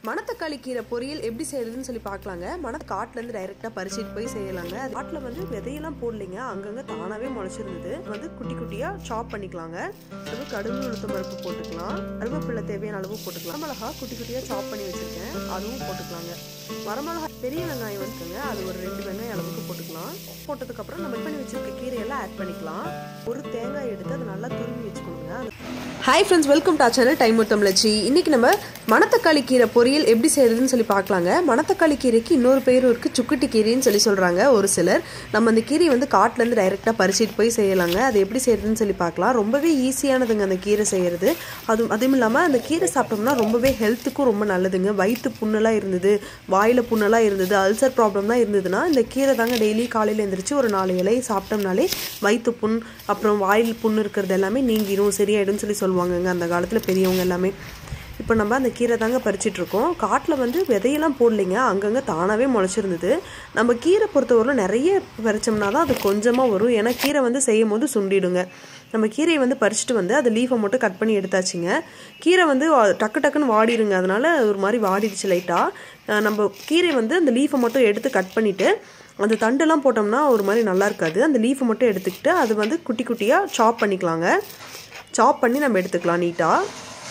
மணத்தக்காளி கீரை பொரியல் எப்படி செய்யறதுன்னு சொல்லி பார்க்கலாங்க மண காட்டுலேருந்து டைரெக்டாக பறிச்சிட்டு போய் செய்யலாங்க அது காட்டில் வந்து விதையெல்லாம் போடலைங்க அங்கங்கே தானாகவே முளைச்சிருந்தது வந்து குட்டி குட்டியாக சாப் பண்ணிக்கலாங்க அது கடுகு உளுத்தம் பருப்பு போட்டுக்கலாம் கருவேப்பிலை தேவையான அளவு போட்டுக்கலாம் மிளகா குட்டி குட்டியாக சாப் பண்ணி வச்சுருக்கேன் அதுவும் போட்டுக்கலாங்க வரமிளகா பெரிய வெங்காயம் வந்துட்டுங்க அது ஒரு ரெண்டு வெங்காயம் அளவுக்கு போட்டுக்கலாம் போட்டதுக்கப்புறம் நம்ம பண்ணி வச்சிருக்க கீரையெல்லாம் ஆட் பண்ணிக்கலாம் ஒரு தேங்காய் எடுத்து அதை நல்லா துருவி வச்சுக்கணுங்க hi friends welcome to channel time Tamizhachi இன்னைக்கு நம்ம மணத்தக்காளி கீரை பொரியல் எப்படி செய்யறதுன்னு சொல்லி பார்க்கலாங்க மணத்தக்காளி கீரைக்கு இன்னொரு பேரும் இருக்கு சுக்குட்டி கீரைன்னு சொல்லி சொல்றாங்க ஒரு சிலர் நம்ம அந்த கீரையை வந்து காட்டுலேருந்து டைரெக்டாக பறிச்சிட்டு போய் செய்யலாங்க அது எப்படி செய்யறதுன்னு சொல்லி பார்க்கலாம் ரொம்பவே ஈஸியானதுங்க அந்த கீரை செய்யறது அது அதுவும் இல்லாமல் அந்த கீரை சாப்பிட்டோம்னா ரொம்பவே ஹெல்த்துக்கும் ரொம்ப நல்லதுங்க வயிற்று புண்ணெல்லாம் இருந்தது வாயில் புண்ணெல்லாம் இருந்தது அல்சர் ப்ராப்ளம்லாம் இருந்ததுன்னா இந்த கீரை தாங்க டெய்லி காலையில் எழுந்திரிச்சு ஒரு நாலு இலை சாப்பிட்டோம்னாலே வயிற்று புண் அப்புறம் வாயில் புண் இருக்கிறது எல்லாமே நீங்கிரும் சரியாயிடும்னு சொல்லி சொல்லுவாங்கங்க அந்த காலத்தில் பெரியவங்க எல்லாமே இப்போ நம்ம அந்த கீரை தாங்க பறிச்சிட்ருக்கோம் காட்டில் வந்து விதையெல்லாம் போடலைங்க அங்கங்கே தானாகவே முளைச்சிருந்தது நம்ம கீரை பொறுத்தவரையிலும் நிறைய பறிச்சோம்னா தான் அது கொஞ்சமாக வரும் ஏன்னா கீரை வந்து செய்யும் போது சுண்டிடுங்க நம்ம கீரையை வந்து பறிச்சுட்டு வந்து அது லீஃபை மட்டும் கட் பண்ணி எடுத்தாச்சுங்க கீரை வந்து டக்கு டக்குன்னு வாடிடுங்க அதனால ஒரு மாதிரி வாடிடுச்சு லைட்டாக நம்ம கீரை வந்து அந்த லீஃபை மட்டும் எடுத்து கட் பண்ணிவிட்டு அந்த தண்டெல்லாம் போட்டோம்னா ஒரு மாதிரி நல்லா இருக்காது அந்த லீஃபை மட்டும் எடுத்துக்கிட்டு அது வந்து குட்டி குட்டியாக சாப் பண்ணிக்கலாங்க சாப் பண்ணி நம்ம எடுத்துக்கலாம் நீட்டாக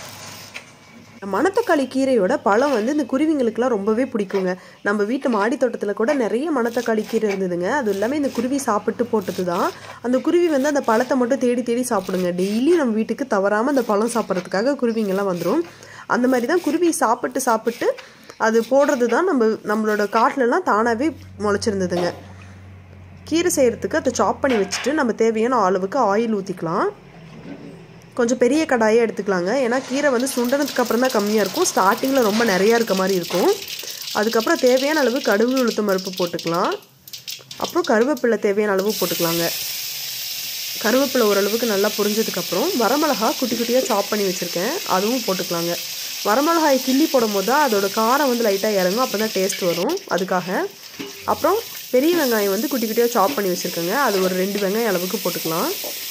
மணத்தக்காளி கீரையோட பழம் வந்து இந்த குருவிங்களுக்குலாம் ரொம்பவே பிடிக்குங்க நம்ம வீட்டு மாடி தோட்டத்தில் கூட நிறைய மணத்தக்காளி கீரை இருந்ததுங்க அது எல்லாமே இந்த குருவி சாப்பிட்டு போட்டது தான் அந்த குருவி வந்து அந்த பழத்தை மட்டும் தேடி தேடி சாப்பிடுங்க டெய்லி நம்ம வீட்டுக்கு தவறாமல் அந்த பழம் சாப்பிட்றதுக்காக குருவிங்கெல்லாம் வந்துடும் அந்த மாதிரி தான் குருவி சாப்பிட்டு சாப்பிட்டு அது போடுறது தான் நம்ம நம்மளோட காட்டிலலாம் தானாகவே முளைச்சிருந்ததுங்க கீரை செய்கிறதுக்கு அதை சாப் பண்ணி வச்சுட்டு நம்ம தேவையான அளவுக்கு ஆயில் ஊற்றிக்கலாம் கொஞ்சம் பெரிய கடாயே எடுத்துக்கலாங்க ஏன்னா கீரை வந்து சுண்டனதுக்கு அப்புறம் தான் கம்மியாக இருக்கும் ஸ்டார்டிங்கில் ரொம்ப நிறையா இருக்க மாதிரி இருக்கும் அதுக்கப்புறம் தேவையான அளவு கடுகு உளுத்தம் பருப்பு போட்டுக்கலாம் அப்புறம் கருவேப்பிலை தேவையான அளவு போட்டுக்கலாங்க கருவேப்பிலை ஓரளவுக்கு நல்லா புரிஞ்சதுக்கப்புறம் வரமிளகா குட்டி குட்டியாக சாப் பண்ணி வச்சுருக்கேன் அதுவும் போட்டுக்கலாங்க வரமிளகாய் கிள்ளி போடும் போது தான் அதோட காரம் வந்து லைட்டாக இறங்கும் அப்போ தான் டேஸ்ட் வரும் அதுக்காக அப்புறம் பெரிய வெங்காயம் வந்து குட்டி குட்டியாக சாப் பண்ணி வச்சுருக்கேங்க அது ஒரு ரெண்டு வெங்காயம் அளவுக்கு போட்டுக்கலாம்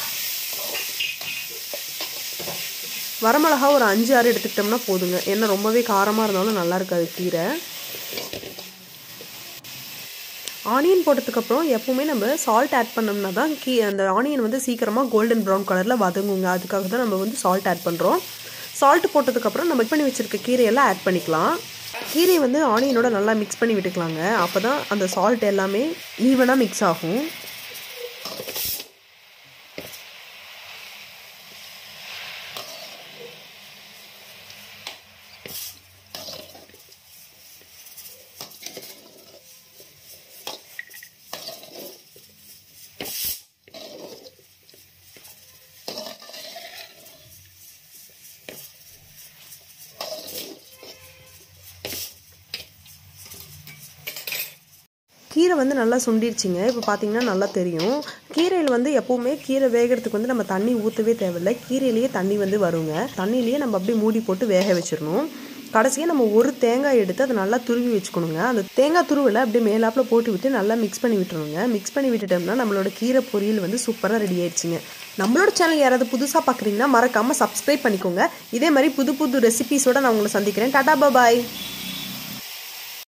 வரமிளகா ஒரு அஞ்சு ஆறு எடுத்துக்கிட்டோம்னா போதுங்க ஏன்னா ரொம்பவே காரமாக இருந்தாலும் நல்லா இருக்காது கீரை ஆனியன் போட்டதுக்கப்புறம் எப்போவுமே நம்ம சால்ட் ஆட் பண்ணோம்னா தான் கீ அந்த ஆனியன் வந்து சீக்கிரமாக கோல்டன் ப்ரௌன் கலரில் வதங்குங்க அதுக்காக தான் நம்ம வந்து சால்ட் ஆட் பண்ணுறோம் சால்ட் போட்டதுக்கப்புறம் நம்ம பண்ணி வச்சுருக்க கீரையெல்லாம் ஆட் பண்ணிக்கலாம் கீரையை வந்து ஆனியனோட நல்லா மிக்ஸ் பண்ணி விட்டுக்கலாங்க அப்போ தான் அந்த சால்ட் எல்லாமே ஈவனாக மிக்ஸ் ஆகும் கீரை வந்து நல்லா சுண்டிருச்சிங்க இப்போ பார்த்தீங்கன்னா நல்லா தெரியும் கீரையில் வந்து எப்போவுமே கீரை வேகிறதுக்கு வந்து நம்ம தண்ணி ஊற்றவே தேவையில்லை கீரையிலேயே தண்ணி வந்து வருங்க தண்ணியிலேயே நம்ம அப்படியே மூடி போட்டு வேக வச்சிடணும் கடைசியாக நம்ம ஒரு தேங்காய் எடுத்து அதை நல்லா துருவி வச்சுக்கணுங்க அந்த தேங்காய் துருவில் அப்படியே மேலாப்பில் போட்டு விட்டு நல்லா மிக்ஸ் பண்ணி விட்டுருங்க மிக்ஸ் பண்ணி விட்டுட்டோம்னா நம்மளோட கீரை பொரியல் வந்து சூப்பராக ரெடி ஆயிடுச்சுங்க நம்மளோட சேனல் யாராவது புதுசாக பார்க்குறீங்கன்னா மறக்காமல் சப்ஸ்கிரைப் பண்ணிக்கோங்க இதே மாதிரி புது புது ரெசிபீஸோட நான் உங்களை சந்திக்கிறேன் டாடா பாய்